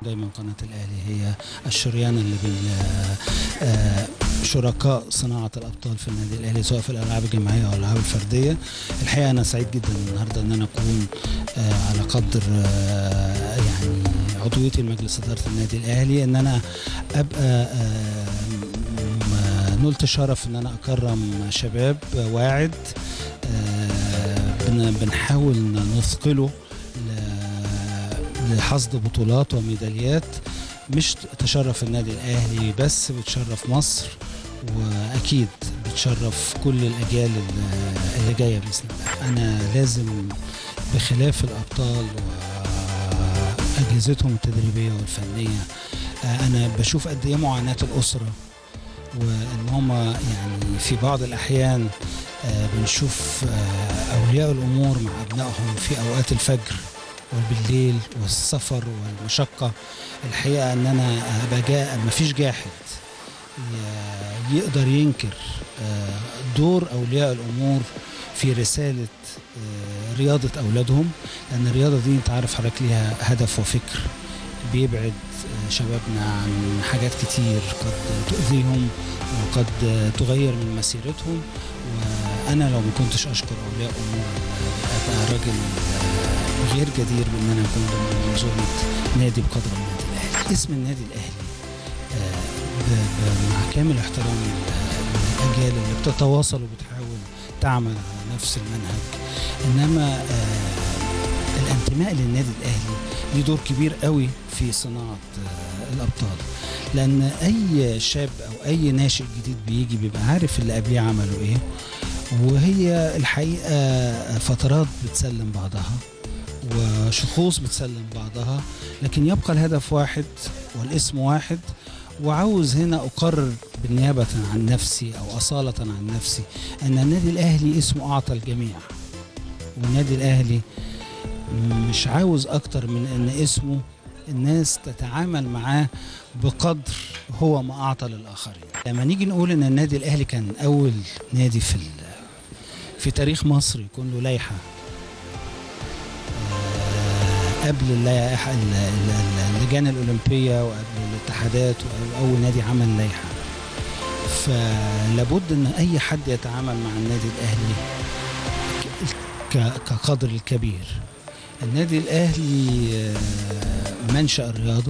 دايما قناة الأهلي هي الشريان اللي بين آه، شركاء صناعة الأبطال في النادي الأهلي سواء في الألعاب الجماعية أو الألعاب الفردية الحقيقة أنا سعيد جدا النهاردة أن أنا أكون آه، على قدر آه، يعني عضويتي لمجلس إدارة النادي الأهلي أن أنا أبقى آه، م- نلت شرف أن أنا أكرم شباب واعد آه، بن- بنحاول نثقله ل- لحصد بطولات وميداليات مش تشرف النادي الاهلي بس بتشرف مصر واكيد بتشرف كل الاجيال اللي- اللي جايه باذن الله انا لازم بخلاف الابطال واجهزتهم التدريبيه والفنيه آه، انا بشوف قد ايه معاناه الاسره وان هم يعني في بعض الاحيان آه، بنشوف آه، اولياء الامور مع ابنائهم في اوقات الفجر والبالليل والسفر والمشقه الحقيقه ان انا ابقى جا... مفيش جاحد ي- يقدر ينكر آه، دور اولياء الامور في رساله آه، رياضه اولادهم لان الرياضه دي انت عارف حضرتك ليها هدف وفكر بيبعد آه، شبابنا عن حاجات كتير قد تؤذيهم وقد آه، تغير من مسيرتهم وانا لو ما كنتش اشكر اولياء امور آه، ابقى راجل آه، غير جدير بان انا اكون ضمن منظومه نادي بقدر النادي الاهلي اسم النادي الاهلي آه، ب- ب- مع كامل احترامي لل- للاجيال اللي بتتواصل وبتحاول تعمل على نفس المنهج انما آه، الانتماء للنادي الاهلي ليه دور كبير قوي في صناعه آه، الابطال لان اي شاب او اي ناشئ جديد بيجي بيبقى عارف اللي قبليه عملوا ايه وهي الحقيقه فترات بتسلم بعضها وشخوص بتسلم بعضها لكن يبقى الهدف واحد والاسم واحد وعاوز هنا أقرر بالنيابة عن نفسي أو أصالة عن نفسي أن النادي الأهلي اسمه أعطى الجميع والنادي الأهلي مش عاوز أكتر من أن اسمه الناس تتعامل معاه بقدر هو ما أعطى للآخرين لما نيجي نقول أن النادي الأهلي كان أول نادي في ال- في تاريخ مصر يكون له لائحة آه، قبل اللائحة ال- ال- ال- اللجان الأولمبية وقبل الاتحادات وأول نادي عمل لائحة فلابد أن أي حد يتعامل مع النادي الأهلي ك- ك- كقدر الكبير النادي الأهلي آه، منشأ الرياضة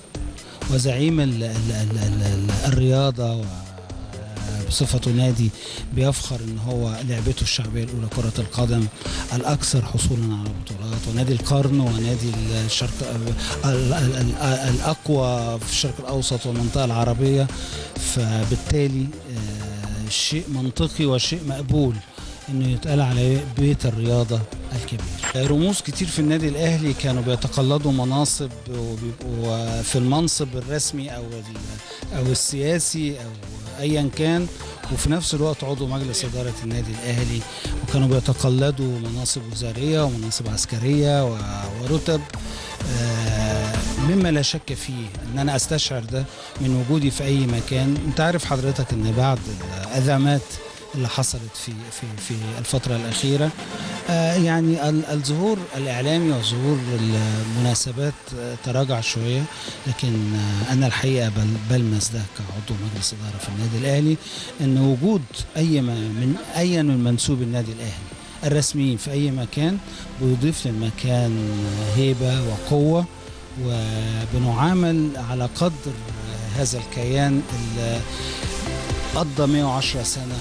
وزعيم ال ال ال ال ال الرياضة و بصفته نادي بيفخر ان هو لعبته الشعبيه الاولى كره القدم الاكثر حصولا على بطولات ونادي القرن ونادي الشرق ال- ال- ال- الاقوى في الشرق الاوسط والمنطقه العربيه فبالتالي آه، شيء منطقي وشيء مقبول انه يتقال على بيت الرياضه الكبير رموز كتير في النادي الاهلي كانوا بيتقلدوا مناصب وبيبقوا في المنصب الرسمي او ال- او السياسي او ايا كان وفي نفس الوقت عضو مجلس اداره النادي الاهلي وكانوا بيتقلدوا مناصب وزاريه ومناصب عسكريه و- ورتب آه، مما لا شك فيه ان انا استشعر ده من وجودي في اي مكان انت عارف حضرتك ان بعد الازمات اللي حصلت في في في الفتره الاخيره آه، يعني ال- الظهور الاعلامي وظهور المناسبات آه، تراجع شويه لكن آه، انا الحقيقه بل بلمس ده كعضو مجلس اداره في النادي الاهلي ان وجود اي ما- من اي من منسوب النادي الاهلي الرسميين في اي مكان بيضيف للمكان هيبه وقوه وبنعامل على قدر هذا الكيان اللي قضى 110 سنه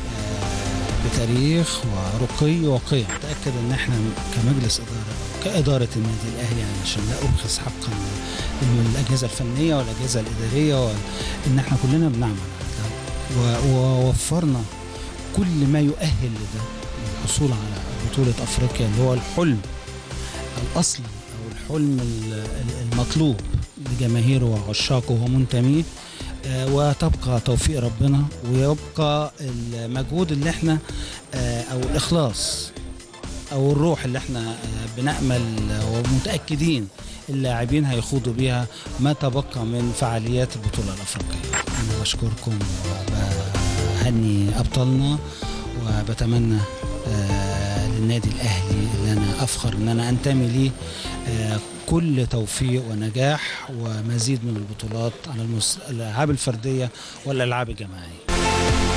آه، بتاريخ ورقي وقيم اتاكد ان احنا كمجلس اداره كاداره النادي الاهلي يعني عشان لا ابخس حقا الاجهزه الفنيه والاجهزه الاداريه وال- ان احنا كلنا بنعمل على ده و- ووفرنا كل ما يؤهل لده الحصول على بطوله افريقيا اللي هو الحلم الاصلي او الحلم ال- ال- المطلوب لجماهيره وعشاقه ومنتميه آه، وتبقى توفيق ربنا ويبقى المجهود اللي احنا آه، او الاخلاص او الروح اللي احنا آه، بنامل ومتاكدين اللاعبين هيخوضوا بيها ما تبقى من فعاليات البطوله الافريقيه انا بشكركم وبهني ابطالنا وبتمنى آه، للنادي الاهلي اللي انا افخر ان انا انتمي ليه آه، كل توفيق ونجاح ومزيد من البطولات على المس- الالعاب الفرديه والالعاب الجماعيه